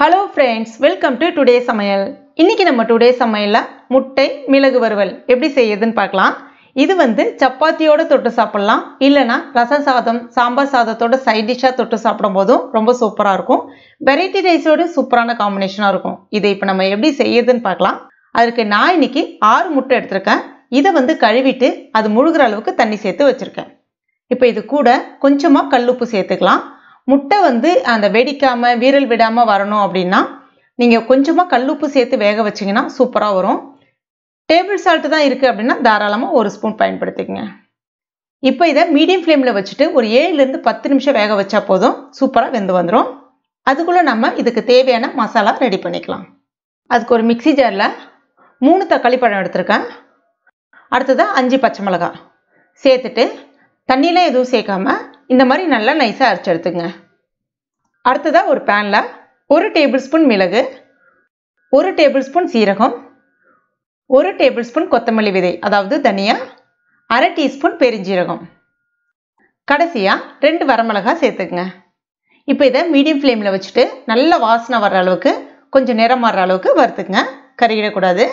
hello friends welcome to today சமையல் இன்னைக்கு நம்ம டுடே சமையலில் முட்டை மிளகு வறுவல் எப்படி செய்யறதுன்னு பார்க்கலாம் இது வந்து சப்பாத்தியோட தொட்டு சாப்பிடலாம் இல்லைன்னா ரசம் சாதம் சாம்பார் சாதத்தோட சைட் டிஷ்ஷாக தொட்டு சாப்பிடும் போதும் ரொம்ப சூப்பராக இருக்கும் வெரைட்டி ரைஸோட சூப்பரான காம்பினேஷனாக இருக்கும் இதை இப்போ நம்ம எப்படி செய்யறதுன்னு பார்க்கலாம் அதுக்கு நான் இன்னைக்கு ஆறு முட்டை எடுத்திருக்கேன் இதை வந்து கழுவிட்டு அது முழுகிற அளவுக்கு தண்ணி சேர்த்து வச்சுருக்கேன் இப்போ இது கூட கொஞ்சமாக கல்லுப்பு சேர்த்துக்கலாம் முட்டை வந்து அந்த வெடிக்காமல் வீரல் விடாமல் வரணும் அப்படின்னா நீங்கள் கொஞ்சமாக கல்லுப்பு சேர்த்து வேக வச்சிங்கன்னா சூப்பராக வரும் டேபிள் சால்ட்டு தான் இருக்குது அப்படின்னா தாராளமாக ஒரு ஸ்பூன் பயன்படுத்திக்கங்க இப்போ இதை மீடியம் ஃப்ளேமில் வச்சுட்டு ஒரு ஏழுலேருந்து பத்து நிமிஷம் வேக வச்சா போதும் சூப்பராக வெந்து வந்துடும் அதுக்குள்ளே நம்ம இதுக்கு தேவையான மசாலா ரெடி பண்ணிக்கலாம் அதுக்கு ஒரு மிக்சி ஜாரில் மூணு தக்காளி பழம் எடுத்திருக்கேன் அடுத்ததாக அஞ்சு பச்சை மிளகாய் சேர்த்துட்டு தண்ணியெலாம் எதுவும் சேர்க்காம இந்த மாதிரி நல்லா நைஸாக அரைச்சி எடுத்துங்க அடுத்ததாக ஒரு பேனில் ஒரு டேபிள் ஸ்பூன் மிளகு ஒரு டேபிள் ஸ்பூன் சீரகம் ஒரு டேபிள் ஸ்பூன் கொத்தமல்லி விதை அதாவது தனியா அரை டீஸ்பூன் பெருஞ்சீரகம் கடைசியாக ரெண்டு வரமிளகாய் சேர்த்துக்குங்க இப்போ இதை மீடியம் ஃப்ளேமில் வச்சுட்டு நல்ல வாசனை வர்ற அளவுக்கு கொஞ்சம் நிறம் மாறுற அளவுக்கு வறுத்துக்குங்க கருகிடக்கூடாது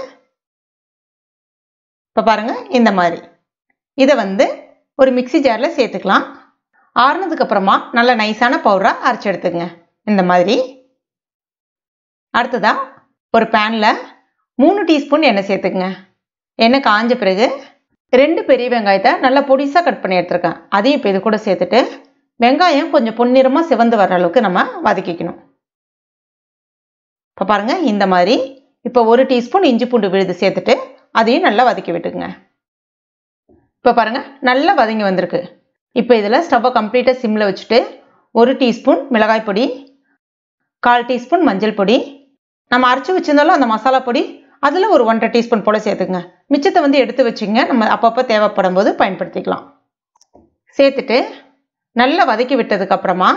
இப்போ பாருங்கள் இந்த மாதிரி இதை வந்து ஒரு மிக்சி ஜாரில் சேர்த்துக்கலாம் ஆறுனதுக்கு அப்புறமா நல்ல நைஸான பவுடராக அரைச்சி எடுத்துக்கங்க இந்த மாதிரி அடுத்ததாக ஒரு பேனில் மூணு டீஸ்பூன் எண்ணெய் சேர்த்துக்குங்க எண்ணெய் காஞ்ச பிறகு ரெண்டு பெரிய வெங்காயத்தை நல்லா பொடிசாக கட் பண்ணி எடுத்துருக்கேன் அதையும் இப்போ இது கூட சேர்த்துட்டு வெங்காயம் கொஞ்சம் பொன்னிறமாக சிவந்து வர அளவுக்கு நம்ம வதக்கிக்கணும் இப்போ பாருங்கள் இந்த மாதிரி இப்போ ஒரு டீஸ்பூன் இஞ்சி பூண்டு விழுது சேர்த்துட்டு அதையும் நல்லா வதக்கி விட்டுக்குங்க இப்போ பாருங்கள் நல்லா வதங்கி வந்திருக்கு இப்போ இதில் ஸ்டவ்வை கம்ப்ளீட்டாக சிம்மில் வச்சுட்டு ஒரு டீஸ்பூன் மிளகாய் பொடி கால் டீஸ்பூன் மஞ்சள் பொடி நம்ம அரைச்சி வச்சுருந்தாலும் அந்த மசாலா பொடி அதில் ஒரு ஒன்றரை டீஸ்பூன் போல் சேர்த்துங்க மிச்சத்தை வந்து எடுத்து வச்சுங்க நம்ம அப்பப்போ தேவைப்படும் போது பயன்படுத்திக்கலாம் சேர்த்துட்டு நல்லா வதக்கி விட்டதுக்கப்புறமா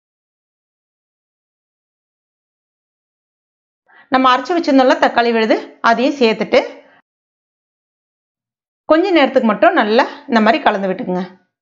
நம்ம அரைச்சி வச்சுருந்தோம்ல தக்காளி விழுது அதையும் சேர்த்துட்டு கொஞ்ச நேரத்துக்கு மட்டும் நல்லா இந்த மாதிரி கலந்து விட்டுக்குங்க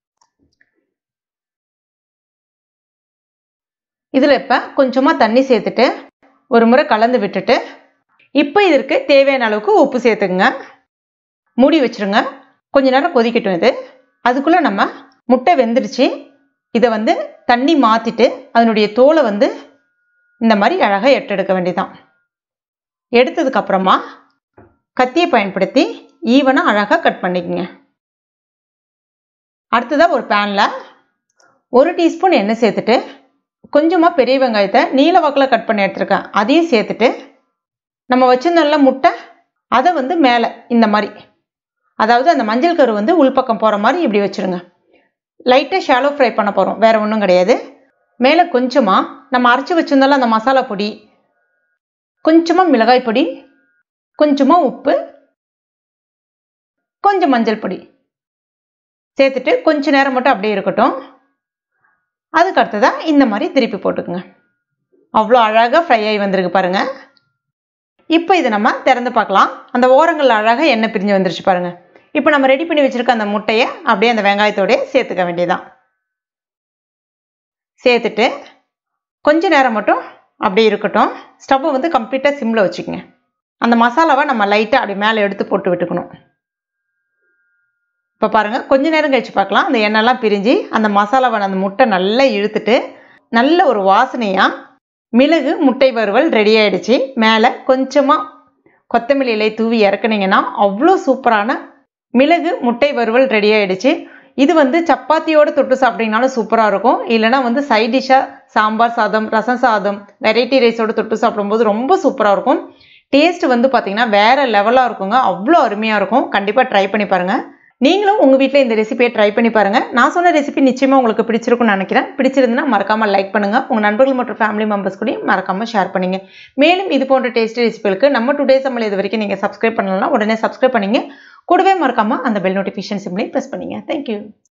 இதில் இப்போ கொஞ்சமாக தண்ணி சேர்த்துட்டு ஒரு முறை கலந்து விட்டுட்டு இப்போ இதற்கு தேவையான அளவுக்கு உப்பு சேர்த்துக்குங்க மூடி வச்சுருங்க கொஞ்ச நேரம் கொதிக்கட்டும் இது அதுக்குள்ளே நம்ம முட்டை வெந்துடுச்சு இதை வந்து தண்ணி மாற்றிட்டு அதனுடைய தோலை வந்து இந்த மாதிரி அழகாக எட்டெடுக்க வேண்டியதான் எடுத்ததுக்கப்புறமா கத்தியை பயன்படுத்தி ஈவனாக அழகாக கட் பண்ணிக்கோங்க அடுத்ததாக ஒரு பேனில் ஒரு டீஸ்பூன் எண்ணெய் சேர்த்துட்டு கொஞ்சமாக பெரிய வெங்காயத்தை நீல வாக்கில் கட் பண்ணி எடுத்துருக்கேன் அதையும் சேர்த்துட்டு நம்ம வச்சுருந்தோம்ல முட்டை அதை வந்து மேலே இந்த மாதிரி அதாவது அந்த மஞ்சள் கரு வந்து உள்பக்கம் போகிற மாதிரி இப்படி வச்சுருங்க லைட்டாக ஷாலோ ஃப்ரை பண்ண போகிறோம் வேறு ஒன்றும் கிடையாது மேலே கொஞ்சமாக நம்ம அரைச்சி வச்சுருந்தோம்ல அந்த மசாலா பொடி கொஞ்சமாக மிளகாய் பொடி கொஞ்சமாக உப்பு கொஞ்சம் மஞ்சள் பொடி சேர்த்துட்டு கொஞ்ச நேரம் மட்டும் அப்படியே இருக்கட்டும் அதுக்கு அடுத்ததாக இந்த மாதிரி திருப்பி போட்டுக்குங்க அவ்வளோ அழகாக ஃப்ரை ஆகி வந்திருக்கு பாருங்கள் இப்போ இதை நம்ம திறந்து பார்க்கலாம் அந்த ஓரங்களில் அழகாக எண்ணெய் பிரிஞ்சு வந்துருச்சு பாருங்கள் இப்போ நம்ம ரெடி பண்ணி வச்சுருக்க அந்த முட்டையை அப்படியே அந்த வெங்காயத்தோடய சேர்த்துக்க வேண்டியதான் சேர்த்துட்டு கொஞ்ச நேரம் மட்டும் அப்படியே இருக்கட்டும் ஸ்டவ்வை வந்து கம்ப்ளீட்டாக சிம்மில் வச்சுக்கோங்க அந்த மசாலாவை நம்ம லைட்டாக அப்படி மேலே எடுத்து போட்டு விட்டுக்கணும் இப்போ பாருங்கள் கொஞ்ச நேரம் கழிச்சு பார்க்கலாம் அந்த எண்ணெய்லாம் பிரிஞ்சு அந்த மசாலாவை அந்த முட்டை நல்லா இழுத்துட்டு நல்ல ஒரு வாசனையாக மிளகு முட்டை வறுவல் ரெடி ஆகிடுச்சு மேலே கொஞ்சமாக கொத்தமல்லி இலை தூவி இறக்குனீங்கன்னா அவ்வளோ சூப்பரான மிளகு முட்டை வறுவல் ரெடி ஆகிடுச்சு இது வந்து சப்பாத்தியோடு தொட்டு சாப்பிட்டீங்கனாலும் சூப்பராக இருக்கும் இல்லைனா வந்து சைட் டிஷ்ஷாக சாம்பார் சாதம் ரசம் சாதம் வெரைட்டி ரைஸோடு தொட்டு சாப்பிடும்போது ரொம்ப சூப்பராக இருக்கும் டேஸ்ட் வந்து பார்த்திங்கன்னா வேறு லெவலாக இருக்குங்க அவ்வளோ அருமையாக இருக்கும் கண்டிப்பாக ட்ரை பண்ணி பாருங்கள் நீங்களும் உங்கள் வீட்டில் இந்த ரெசிபியை ட்ரை பண்ணி பாருங்கள் நான் சொன்ன ரெசிபி நிச்சயமாக உங்களுக்கு பிடிச்சிருக்கும்னு நினைக்கிறேன் பிடிச்சிருந்துன்னா மறக்காமல் லைக் பண்ணுங்கள் உங்கள் நண்பர்கள் மற்றும் ஃபேமிலி மெம்பர்ஸ் கூடயும் மறக்காமல் ஷேர் பண்ணுங்க மேலும் இது போன்ற டேஸ்டி ரெசிபிகளுக்கு நம்ம டுடே சமையல் இது வரைக்கும் நீங்கள் சப்ஸ்கிரைப் பண்ணலாம் உடனே சப்ஸ்கிரைப் பண்ணிங்க கூடவே மறக்காமல் அந்த பெல் நோட்டிஃபிகேஷன் சிம்லையும் ப்ரெஸ் பண்ணிங்க தேங்க்யூ